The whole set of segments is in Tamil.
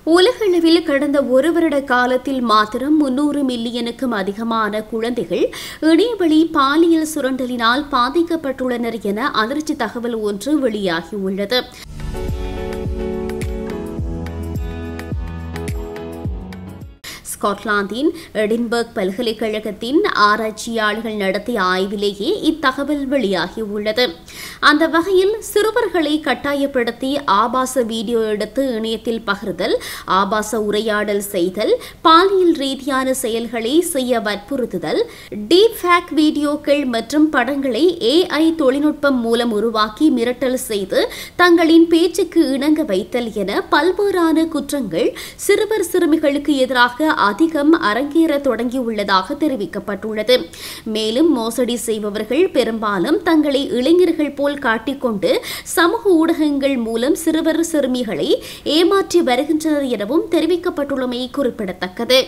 உலகளவில் கடந்த ஒரு வருட காலத்தில் மாத்திரம் முன்னூறு மில்லியனுக்கும் அதிகமான குழந்தைகள் இணையவழி பாலியல் சுரண்டலினால் பாதிக்கப்பட்டுள்ளனர் என அதிர்ச்சி தகவல் ஒன்று வெளியாகியுள்ளது ஸ்காட்லாந்தின் எடின்பர்க் பல்கலைக்கழகத்தின் ஆராய்ச்சியாளர்கள் நடத்திய ஆய்விலேயே இத்தகவல் வெளியாகியுள்ளது அந்த வகையில் சிறுவர்களை கட்டாயப்படுத்தி ஆபாச வீடியோ எடுத்து இணையத்தில் பகிர்தல் ஆபாச உரையாடல் செய்தல் பாலியல் ரீதியான செயல்களை செய்ய வற்புறுத்துதல் டீப் ஃபேக் வீடியோக்கள் மற்றும் படங்களை ஏஐ தொழில்நுட்பம் மூலம் உருவாக்கி மிரட்டல் செய்து தங்களின் பேச்சுக்கு இணங்க வைத்தல் என பல்வேறான குற்றங்கள் சிறுவர் சிறுமிகளுக்கு எதிராக அதிகம் அரங்கேற தொடங்கியுள்ளதாக தெரிவிக்கப்பட்டுள்ளது மேலும் மோசடி செய்பவர்கள் பெரும்பாலும் தங்களை இளைஞர்கள் போல் காட்டிக்கொண்டு சமூக ஊடகங்கள் மூலம் சிறுவர் சிறுமிகளை ஏமாற்றி வருகின்றனர் எனவும் தெரிவிக்கப்பட்டுள்ளமை குறிப்பிடத்தக்கது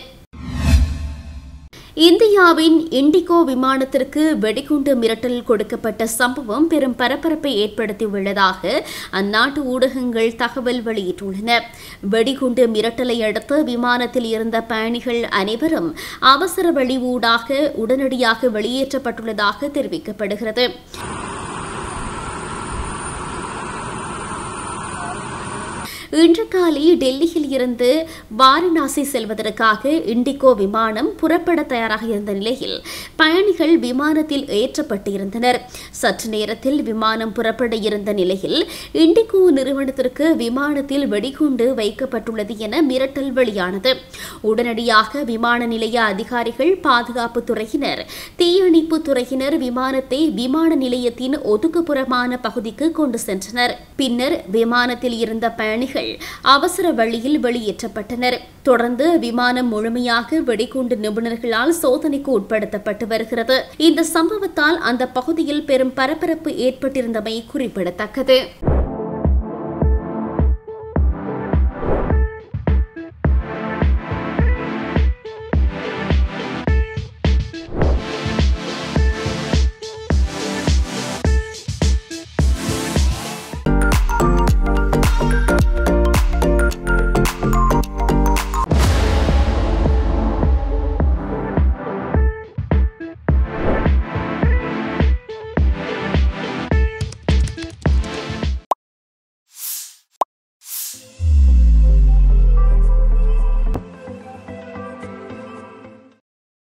இந்தியாவின் இண்டிகோ விமானத்திற்கு வெடிகுண்டு மிரட்டல் கொடுக்கப்பட்ட சம்பவம் பெரும் பரபரப்பை ஏற்படுத்தியுள்ளதாக அந்நாட்டு ஊடகங்கள் தகவல் வெளியிட்டுள்ளன வெடிகுண்டு மிரட்டலை அடுத்து விமானத்தில் இருந்த பயணிகள் அனைவரும் அவசர வழி ஊடாக உடனடியாக வெளியேற்றப்பட்டுள்ளதாக தெரிவிக்கப்படுகிறது இன்று காலை டெல்லியில் இருந்து வாரணாசி செல்வதற்காக இண்டிகோ விமானம் புறப்பட தயாராக இருந்த நிலையில் பயணிகள் விமானத்தில் ஏற்றப்பட்டிருந்தனர் சற்று நேரத்தில் விமானம் புறப்பட இருந்த நிலையில் இண்டிகோ நிறுவனத்திற்கு விமானத்தில் வெடிகுண்டு வைக்கப்பட்டுள்ளது என மிரட்டல் வெளியானது உடனடியாக விமான நிலைய அதிகாரிகள் பாதுகாப்பு துறையினர் தீயணைப்பு துறையினர் விமானத்தை விமான நிலையத்தின் ஒதுக்குப்புறமான பகுதிக்கு கொண்டு சென்றனர் பின்னர் விமானத்தில் இருந்த பயணிகள் அவசர வழியில் வெளியேற்றப்பட்டனர் தொடர்ந்து விமானம் முழுமையாக வெடிகுண்டு நிபுணர்களால் சோதனைக்கு உட்படுத்தப்பட்டு வருகிறது இந்த சம்பவத்தால் அந்த பகுதியில் பெரும் பரபரப்பு ஏற்பட்டிருந்தமை குறிப்பிடத்தக்கது